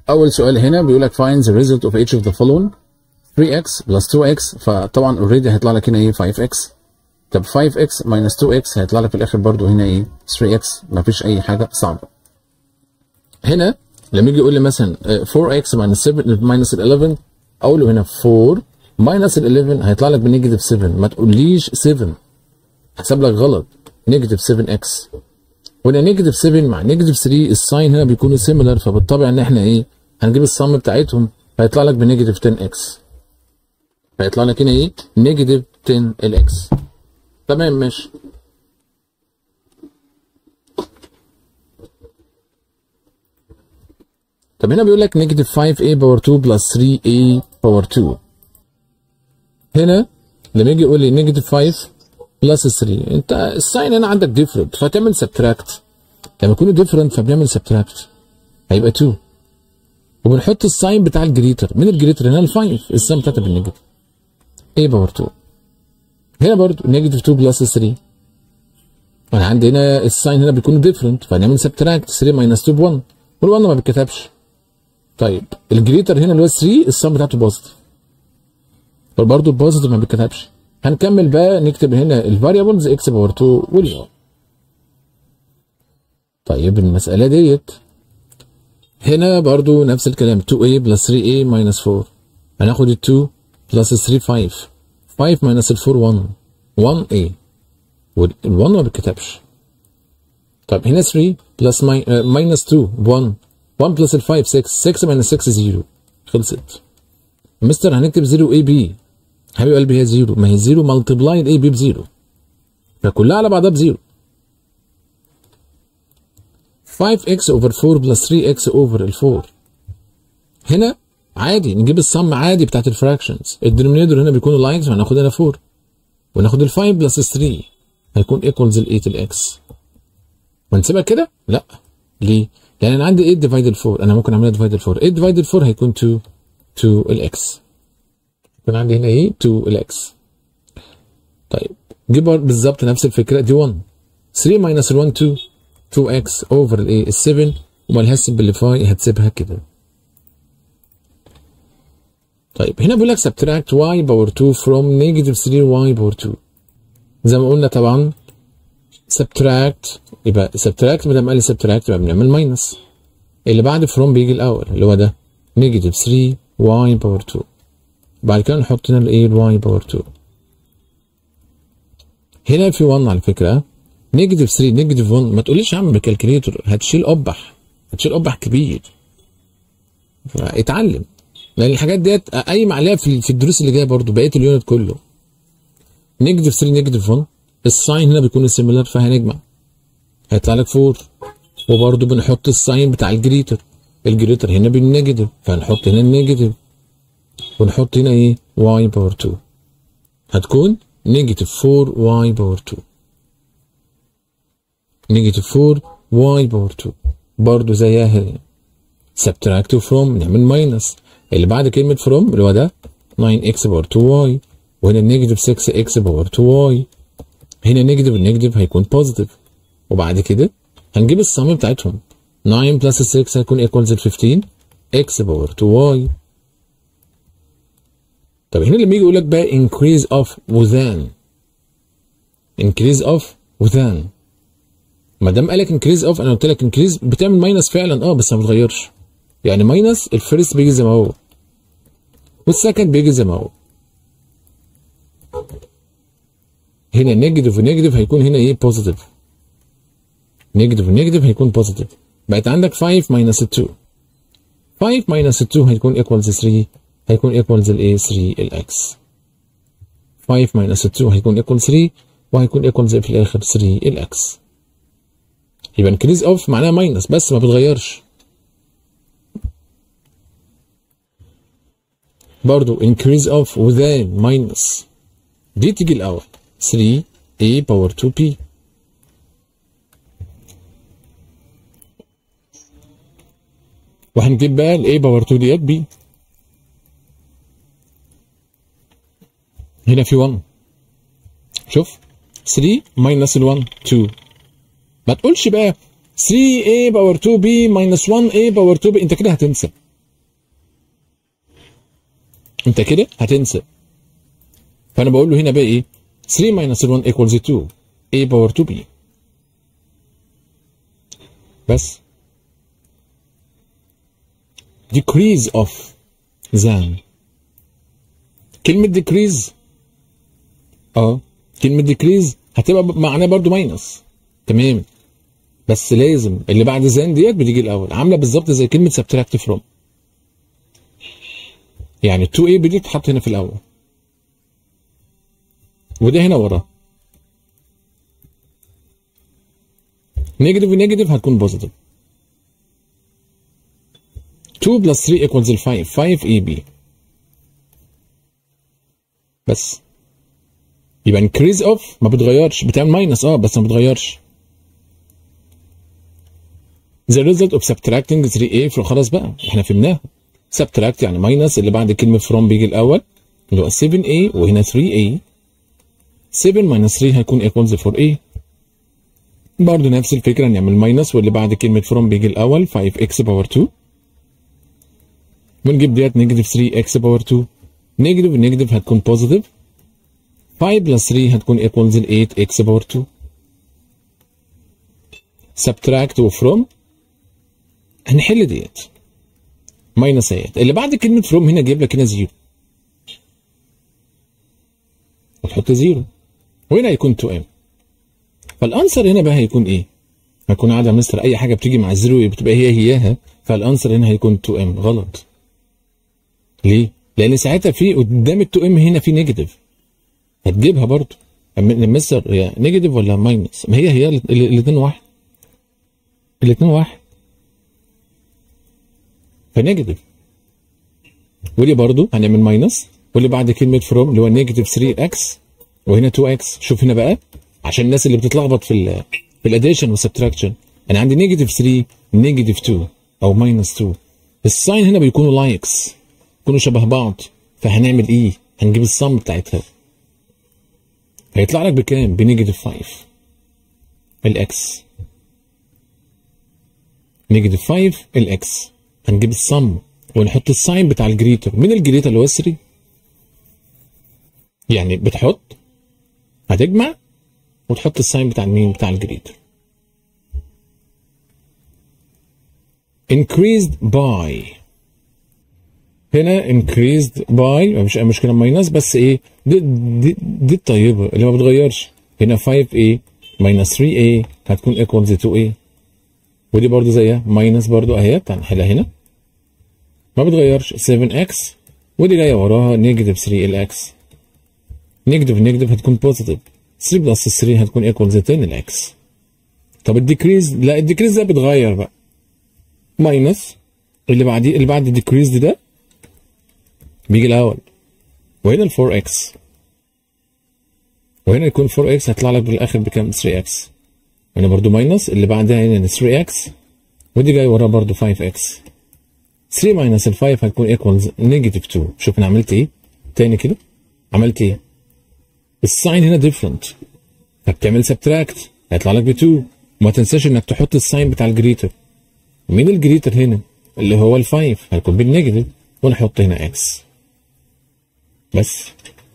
اول سؤال هنا بيقول لك find the result of each of the following 3x plus 2x فطبعا اوريدي هيطلع لك هنا ايه 5x طب 5x minus 2x هيطلع لك في الاخر برضو هنا ايه 3x مفيش اي حاجه صعبه هنا لما يجي يقول لي مثلا آه، 4x minus 7 minus 11 اقول له هنا 4 minus 11 هيطلع لك بنيجاتيف 7 ما تقوليش 7 حسب لك غلط نيجاتيف 7x وهنا نيجاتيف 7 مع نيجاتيف 3 الساين هنا بيكونوا سيميلر فبالطبع ان احنا ايه هنجيب الصم بتاعتهم هيطلع لك بنيجاتيف 10x فيطلع لك هنا ايه نيجاتيف 10 الاكس تمام ماشي طب هنا بيقول لك نيجاتيف 5a باور 2 بلس 3a باور 2 هنا لما يجي يقول لي نيجاتيف 5 بلس 3 انت الساين هنا عندك ديفرنت فتعمل سبتراكت لما يكونوا ديفرنت فبنعمل سبتراكت هيبقى 2 وبنحط الساين بتاع الجريتر من الجريتر هنا ال 5 الساين بتاعتها بالنيجاتيف a باور 2 هنا برضو نيجاتيف 2 بلس 3 وانا عندي هنا الساين هنا بيكونوا ديفرنت فهنعمل سبتراكت 3 ماينس 2 ب 1 وال1 ما بيتكتبش طيب الجريتر هنا اللي هو 3 السم بتاعته بوزيتيف فبرضه البوزيتيف ما بيتكتبش هنكمل بقى نكتب هنا الفاريبلز اكس باور 2 واليو طيب المسألة ديت هنا برضو نفس الكلام 2a بلس 3a ماينس 4 هناخد ال 2 بلس 3 5 5 ماينس ال 4 1 1a وال 1 ما بيتكتبش طب هنا 3 بلس ماينس 2 1 1 بلس ال 5 6 6 ماينس 6 0 خلصت مستر هنكتب 0 a b حبيب قلبي هي 0 ما هي 0 ملتبلايد a b بزيرو فكلها على بعضها بزيرو 5x over 4 plus 3x over ال 4 هنا عادي نجيب الصم عادي بتاعت الفراكشنز الدينومينيتور هنا بيكونوا لاينز فهناخد هنا 4 وناخد ال 5 بلس 3 هيكون ايكوالز ال 8 الاكس ونسيبها كده؟ لا ليه؟ لان انا عندي 8 ديفايدد 4 انا ممكن اعملها ديفايدد 4 8 ديفايدد 4 هيكون 2 2 الاكس يكون عندي هنا ايه 2 الاكس طيب جيب بالظبط نفس الفكره دي 1 3 ماينس ال 1 2 2x اوفر الايه ال 7 ومالهاش سمبليفاي هتسيبها كده طيب هنا بيقول لك subtract y باور 2 from negative 3y باور 2 زي ما قلنا طبعا subtract يبقى subtract ما دام قال لي subtract يبقى بنعمل ماينس اللي بعد from بيجي الاول اللي هو ده negative 3y باور 2 بعد كده نحط هنا الايه y باور 2 هنا في 1 على فكره نيجاتيف 3 نيجاتيف 1 ما تقوليش يا عم بالكالكوليتور هتشيل قبح هتشيل قبح كبير اتعلم لان الحاجات ديت قايم عليها في في الدروس اللي جايه برضو بقيه اليونت كله نيجاتيف 3 نيجاتيف 1 الساين هنا بيكون سيميلر فهنجمع هيطلع لك 4 وبرضو بنحط الساين بتاع الجريتر الجريتر هنا بالنيجاتيف فهنحط هنا النيجاتيف ونحط هنا ايه واي باور 2 هتكون نيجاتيف 4 واي باور 2 نيجاتيف 4 واي باور 2 برضه زيها هنا سبتراكت فروم نعمل ماينس اللي بعد كلمة فروم اللي هو ده 9 x باور 2 واي وهنا نيجاتيف 6 x باور 2 واي هنا نيجاتيف النيجاتيف هيكون بوزيتيف وبعد كده هنجيب السم بتاعتهم 9 بلس 6 هيكون ايكوالز 15 x باور 2 واي طب هنا لما يجي يقول لك بقى increase of within increase of within ما دام قال لك انكريز اوف انا قلت لك انكريز بتعمل ماينس فعلا اه بس ما بتغيرش يعني ماينس الفيرست بيجي زي ما هو والسكند بيجي زي ما هو هنا نيجاتيف ونيجاتيف هيكون هنا ايه بوزيتيف نيجاتيف ونيجاتيف هيكون بوزيتيف بقت عندك 5 ماينس 2 5 ماينس 2 هيكون ايكوالز 3 هيكون ايكوالز الايه 3 الاكس 5 ماينس 2 هيكون ايكوال 3 وهيكون ايكوالز في الاخر 3 الاكس يبقى انكريز اوف معناها ماينس بس ما بتغيرش برضو increase of within minus دي تيجي الأول 3 a باور 2 p وهنجيب بقى ال a باور 2 ديت b هنا في 1 شوف 3 minus ال 1 2 ما تقولش بقى 3a باور 2b minus 1a باور 2b انت كده هتنسى انت كده هتنسى فانا بقول له هنا بقى ايه 3 minus 1 equals 2 a باور 2b بس decrease of than كلمة decrease اه كلمة decrease هتبقى معناها برضو ماينس تمام بس لازم اللي بعد زان ديت بتيجي الاول عامله بالظبط زي كلمه subtract from يعني 2a دي تتحط هنا في الاول وده هنا وراه نيجاتيف ونيجاتيف هتكون بوزيتيف 2 بلس 3 equals 5 5 اي بي بس يبقى increase of ما بتغيرش بتعمل ماينس اه بس ما بتغيرش the result of subtracting 3a خلاص بقى احنا فهمناها subtract يعني ماينس اللي بعد كلمة from بيجي الأول اللي هو 7a وهنا 3a 7 minus 3 هيكون equals 4a برضه نفس الفكرة نعمل ماينس واللي بعد كلمة from بيجي الأول 5x باور 2 ونجيب ديت نيجاتيف 3x باور 2 نيجاتيف نيجاتيف هتكون بوزيتيف 5 بلس 3 هتكون equals 8x باور 2 subtract وفروم هنحل ديت ماينس اهيت اللي بعد كلمة فروم هنا جايب لك هنا زيرو وتحط زيرو وهنا هيكون 2 ام فالانسر هنا بقى هيكون ايه؟ هيكون عادة مستر اي حاجة بتيجي مع الزيرو بتبقى هي هياها فالانسر هنا هيكون 2 ام غلط ليه؟ لان ساعتها في قدام ال 2 ام هنا في نيجاتيف هتجيبها برضه مستر هي نيجاتيف ولا ماينس؟ ما هي هي الاثنين واحد الاثنين واحد فنيجاتيف ودي برضو هنعمل ماينس واللي بعد كلمة فروم اللي هو نيجاتيف 3 اكس وهنا 2 اكس شوف هنا بقى عشان الناس اللي بتتلخبط في ال في الاديشن والسبتراكشن انا عندي نيجاتيف 3 نيجاتيف 2 او ماينس 2 الساين هنا بيكونوا لايكس بيكونوا شبه بعض فهنعمل ايه؟ هنجيب الصم بتاعتها هيطلع لك بكام؟ بنيجاتيف 5 الاكس نيجاتيف 5 الاكس هنجيب الصم ونحط الساين بتاع الجريتر مين الجريتر اللي هو 3 يعني بتحط هتجمع وتحط الساين بتاع مين بتاع الجريتر increased by هنا increased by مش مشكلة ماينس بس ايه دي, دي, دي الطيبة اللي ما بتغيرش هنا 5a minus 3a هتكون equals 2a ودي برضو زيها ماينس برضو اهي هنحلها هنا ما بتغيرش 7x ودي جايه وراها نيجاتيف 3 الاكس نيجاتيف نيجاتيف هتكون بوزيتيف 3 بلس 3 هتكون ايكوالز 10 الاكس طب الديكريز لا الديكريز ده بيتغير بقى ماينس اللي بعديه اللي بعد الديكريز ده بيجي الاول وهنا ال 4x وهنا يكون 4x هيطلع لك بالاخر بكام 3x هنا برضو ماينس اللي بعدها هنا 3x ودي جاي وراها برضو 5x 3 ماينس ال 5 هتكون ايكوالز نيجاتيف 2 شوف انا عملت ايه تاني كده عملت ايه الساين هنا ديفرنت فبتعمل سبتراكت هيطلع لك ب 2 وما تنساش انك تحط الساين بتاع الجريتر مين الجريتر هنا اللي هو ال 5 هيكون بالنيجاتيف ونحط هنا اكس بس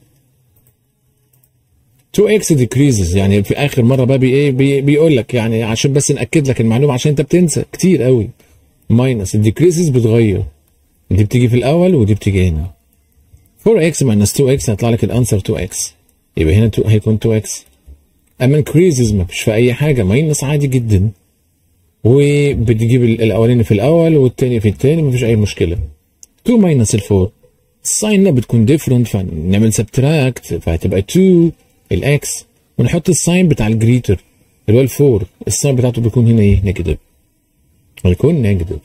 2x decreases يعني في اخر مره بقى بي ايه بي بيقول لك يعني عشان بس ناكد لك المعلومه عشان انت بتنسى كتير قوي ماينس الديكريسز بتغير دي بتيجي في الاول ودي بتيجي هنا 4x minus 2x هيطلع لك الانسر 2x يبقى هنا 2 هيكون 2x اما increases ما فيش في اي حاجه ماينس عادي جدا وبتجيب الاولاني في الاول والتاني في التاني ما فيش اي مشكله 2 minus ال 4 الساين هنا بتكون ديفرنت فنعمل سبتراكت فهتبقى 2 الاكس ونحط الساين بتاع الجريتر اللي هو ال 4 الساين بتاعته بيكون هنا ايه نيجاتيف هيكون نيجاتيف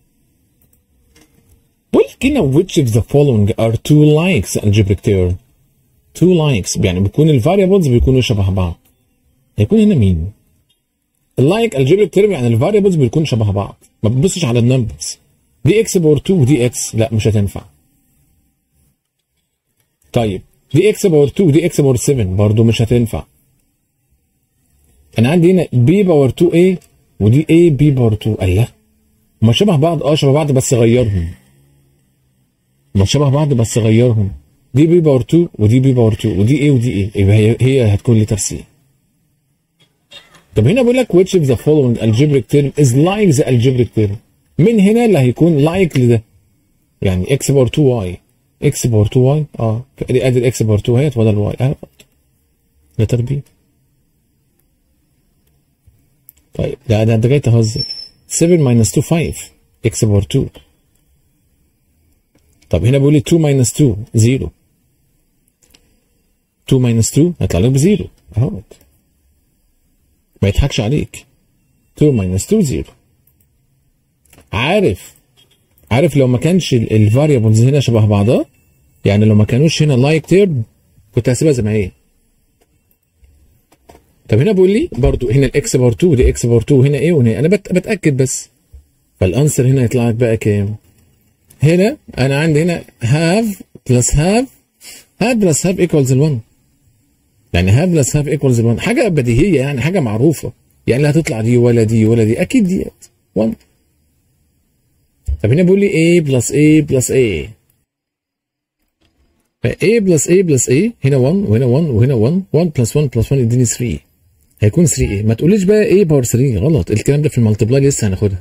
ولكن which of the following are two likes algebraic theorem two likes يعني بيكون الفاريبلز بيكونوا شبه بعض هيكون هنا مين اللايك algebraic theorem يعني الفاريبلز بيكونوا شبه بعض ما بتبصش على النمبرز دي اكس باور 2 ودي اكس لا مش هتنفع طيب دي اكس باور 2 ودي اكس باور 7 برضه مش هتنفع انا عندي هنا بي باور 2 اي ودي اي بي باور 2 الله هما شبه بعض اه شبه بعض بس غيرهم هما شبه بعض بس غيرهم دي بي باور 2 ودي بي باور 2 ودي ايه ودي ايه يبقى هي هي هتكون لتر سي طب هنا بيقول لك which of the following algebraic term is like the algebraic term من هنا اللي هيكون like لده يعني x باور 2 y x باور 2 y اه ادي الاكس باور 2 اهيت وده الواي اه لتر بي طيب ده ده انت جاي تهزر 7 minus 2 5 x باور 2 طب هنا بيقول لي 2 minus 2 0 2 minus 2 هيطلع لك بزيرو اهوت ما يضحكش عليك 2 minus 2 0 عارف عارف لو ما كانش الفاريبلز هنا شبه بعضها يعني لو ما كانوش هنا لايك تيرم كنت هسيبها زي ما هي طب هنا بيقول لي برضو هنا الاكس بار 2 ودي اكس بار 2 هنا ايه وهنا إيه؟ انا بت... بتاكد بس فالانسر هنا يطلع لك بقى كام هنا انا عندي هنا هاف بلس هاف هاف بلس هاف ايكوالز 1 يعني هاف بلس هاف ايكوالز 1 حاجه بديهيه يعني حاجه معروفه يعني لا هتطلع دي ولا دي ولا دي اكيد ديت 1 طب هنا بيقول لي A بلس A بلس A ف A بلس A بلس A هنا 1 وهنا 1 وهنا 1 1 بلس 1 بلس 1 يديني 3 هيكون 3 A ما تقوليش بقى A باور 3 غلط الكلام ده في المالتبلاي لسه هناخدها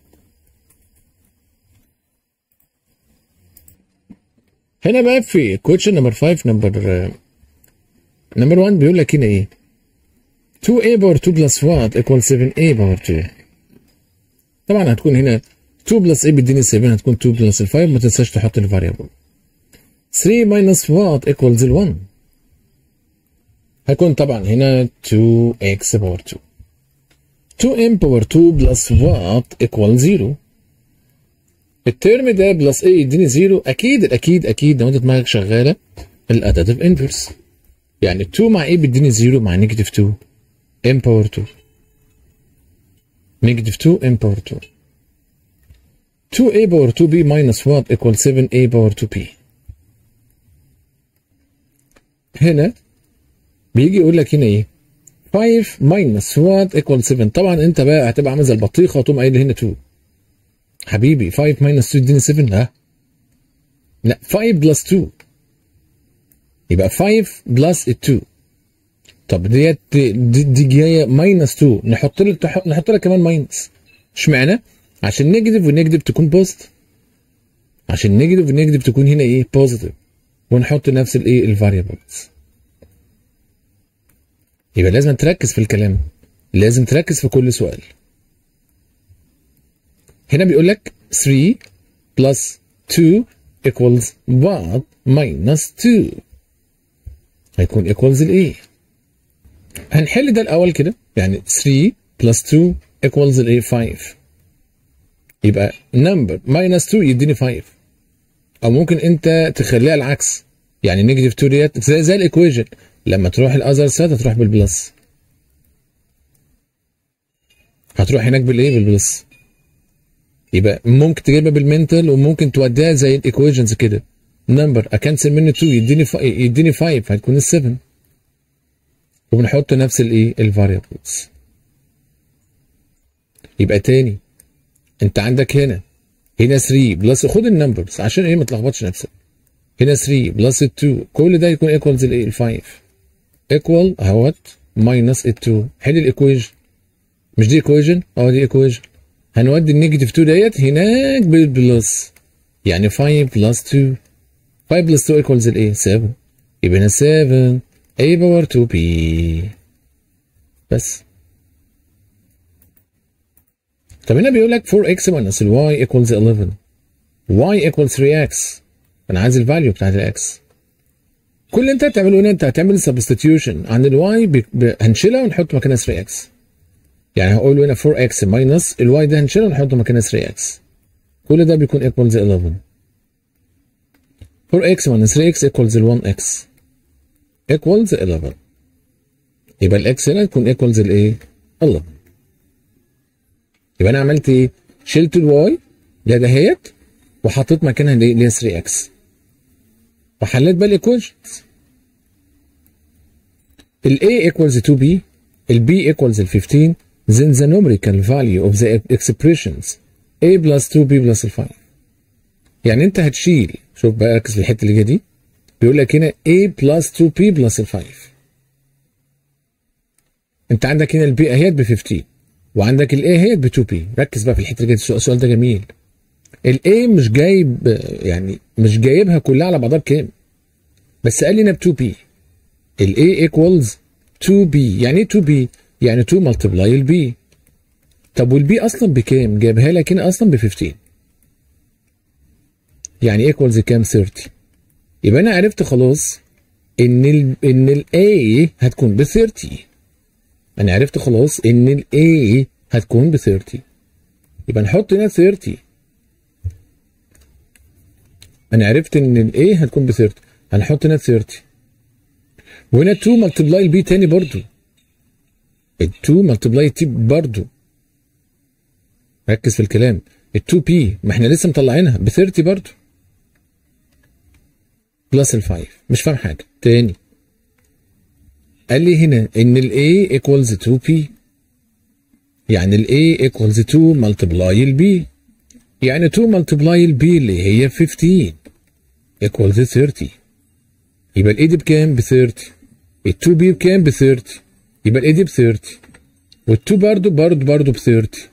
هنا بقى في كويشن نمبر 5 نمبر نمبر 1 بيقول لك هنا ايه 2a باور 2 بلس 1 equal 7a باور 2 طبعا هتكون هنا 2 بلس a بيديني 7 هتكون 2 بلس 5 ما تنساش تحط الفاريبل 3 minus what equals 1 هيكون طبعا هنا 2x باور 2 2m باور 2 بلس what equals 0 الترم ده بلس a يديني 0 اكيد الاكيد اكيد لو انت دماغك شغاله الاداتيف انفرس يعني 2 مع a بيديني 0 مع نيجاتيف 2 m باور 2 نيجاتيف 2 m باور 2 2a باور 2b minus what equals 7a باور 2b هنا بيجي يقول لك هنا ايه 5 minus what equals 7 طبعا انت بقى هتبقى عامل زي البطيخه وتقوم قايل هنا 2 حبيبي 5 minus 2 اديني 7 لا لا 5 بلس 2 يبقى 5 بلس 2 طب ديت دي, دي جايه ماينس 2 نحط لك نحط لك كمان ماينس اشمعنى؟ عشان نيجاتيف ونيجاتيف تكون بوزيتيف عشان نيجاتيف ونيجاتيف تكون هنا ايه بوزيتيف ونحط نفس الايه الفاريبلز يبقى لازم تركز في الكلام لازم تركز في كل سؤال هنا بيقول لك 3 plus 2 equals 1 minus 2 هيكون equals الايه هنحل ده الاول كده يعني 3 plus 2 equals الايه 5 يبقى number minus 2 يديني 5 او ممكن انت تخليها العكس يعني نيجاتيف 2 ديت زي, زي الايكويجن لما تروح الاذر سايد هتروح بالبلس هتروح هناك بالايه بالبلس يبقى ممكن تجيبها بالمنتال وممكن توديها زي الايكويجنز كده نمبر اكنسل منه 2 يديني ف... يديني 5 هتكون ال 7 وبنحط نفس الايه الفاريبلز يبقى تاني انت عندك هنا هنا 3 بلس خد النمبرز عشان ايه ما تلخبطش نفسك هنا 3 بلس 2 كل ده يكون ايكوالز الايه ال 5 ايكوال اهوت ماينس ال 2 حل الايكويجن مش دي ايكويجن اه دي ايكويجن هنودي النيجاتيف 2 ديت هناك بالبلس يعني 5 بلس 2 5 بلس 2 ايكوالز الايه 7 يبقى هنا 7 a باور 2 b بس طب هنا بيقول لك 4x minus ال y equals 11 y equals 3x انا عايز الفاليو بتاعت الاكس كل اللي انت هتعمله هنا انت هتعمل سبستيتيوشن عن الواي ب... ب... هنشيلها ونحط مكانها 3x يعني هقول له هنا 4x minus الواي ده هنشيلها ونحط مكانها 3x كل ده بيكون equals 11 4x minus 3x equals 1x equals 11 يبقى الاكس هنا تكون equals الايه 11 يبقى انا عملت ايه شلت الواي ده دهيت وحطيت مكانها اللي هي 3x وحليت بقى الايكويشنز ال A equals 2B ال B equals 15 then the numerical value of the expressions A plus 2B plus 5 يعني انت هتشيل شوف بقى ركز في الحته اللي جايه دي بيقول لك هنا a plus 2p plus 5 انت عندك هنا البي اهيت ب 15 وعندك الاي اهيت ب 2p ركز بقى في الحته اللي جايه السؤال ده جميل الاي مش جايب يعني مش جايبها كلها على بعضها بكام بس قال لي هنا ب 2p الاي ايكوالز 2b يعني ايه 2b يعني 2 ملتبلاي البي طب والبي اصلا بكام جايبها لك هنا اصلا ب 15 يعني ايكوالز كام 30 يبقى انا عرفت خلاص ان ال ان الاي هتكون ب 30 انا عرفت خلاص ان الاي هتكون ب 30 يبقى نحط هنا 30 انا عرفت ان الاي هتكون ب 30 هنحط هنا 30 وهنا 2 ملتبلاي البي تاني برضو ال 2 ملتبلاي تي برضو ركز في الكلام ال 2 بي ما احنا لسه مطلعينها ب 30 برضو بلس ال 5 مش فاهم حاجه تاني قال لي هنا ان ال A equals 2P يعني ال A equals 2 multiply ال B يعني 2 multiply ال B اللي هي 15 equals 30 يبقى ال A دي بكام؟ ب 30 ال 2B بكام؟ ب 30 يبقى ال A دي ب 30 وال 2 برضه برضه برضه ب 30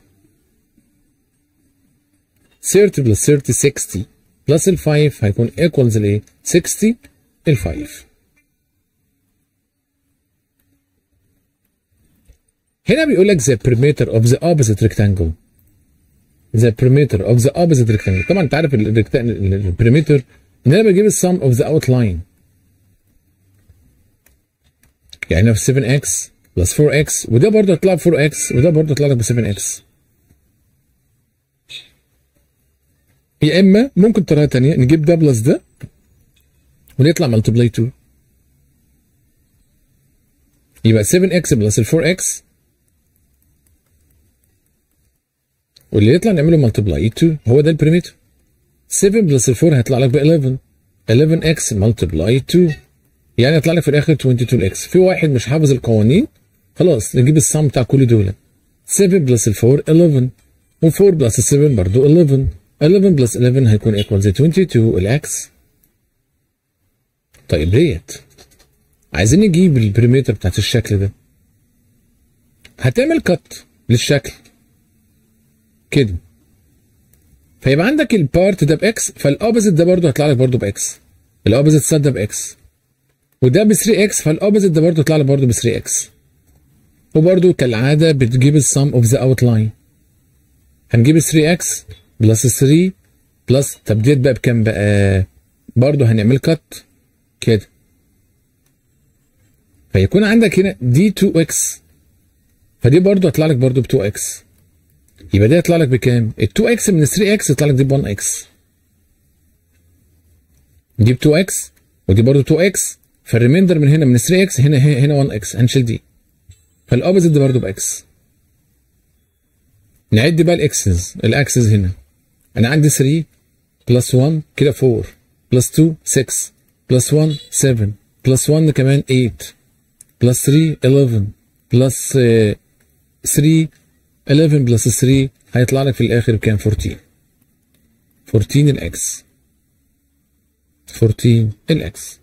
30 بلس 30 60 بلس ال 5 هيكون equals لايه؟ 60 ال 5 هنا بيقول لك the perimeter of the opposite rectangle the perimeter of the opposite rectangle طبعا انت عارف البريمتر ان انا بجيب السم of the outline يعني في 7x plus 4x وده برضه هيطلع ب 4x وده برضه هيطلع لك ب 7x يا اما ممكن طريقه ثانيه نجيب ده بلس ده ونطلع ملتبلاي 2 يبقى 7x بلس ال 4x واللي يطلع نعمله ملتبلاي 2 هو ده البريمتر 7 بلس ال 4 هيطلع لك ب 11 11x ملتبلاي 2 يعني يطلع لك في الاخر 22x في واحد مش حافظ القوانين خلاص نجيب السم بتاع كل دول 7 بلس ال 4 11 و4 بلس ال 7 برضه 11 11 بلس 11 هيكون ايكوالز 22 الاكس طيب ديت عايزين نجيب البريمتر بتاعت الشكل ده هتعمل كت للشكل كده فيبقى عندك البارت ده باكس فالاوبزيت ده برضه هيطلع لك برضه باكس الاوبزيت سايد ده باكس وده ب 3 اكس فالاوبزيت ده برضه يطلع لك برضه ب 3 اكس وبرضه كالعاده بتجيب السم اوف ذا اوت لاين هنجيب 3 اكس بلس 3 بلس طب ديت بقى بكام بقى؟ برضه هنعمل كات كده فيكون عندك هنا دي 2 اكس فدي برضه هتطلع لك برضه ب 2 اكس يبقى ده يطلع لك بكام؟ ال 2 اكس من 3 اكس يطلع لك دي ب 1 اكس دي ب 2 اكس ودي برضه 2 اكس فالريميندر من هنا من 3 اكس هنا هنا 1 اكس هنشيل دي فالاوبزيت ده برضه باكس نعد بقى الاكسز الاكسز هنا انا عندي 3 بلس 1 كده 4 بلس 2 6 بلس 1 7 بلس 1 كمان 8 بلس 3 11 بلس 3 11 بلس 3 هيطلع لك في الاخر بكام 14 14 الاكس 14 الاكس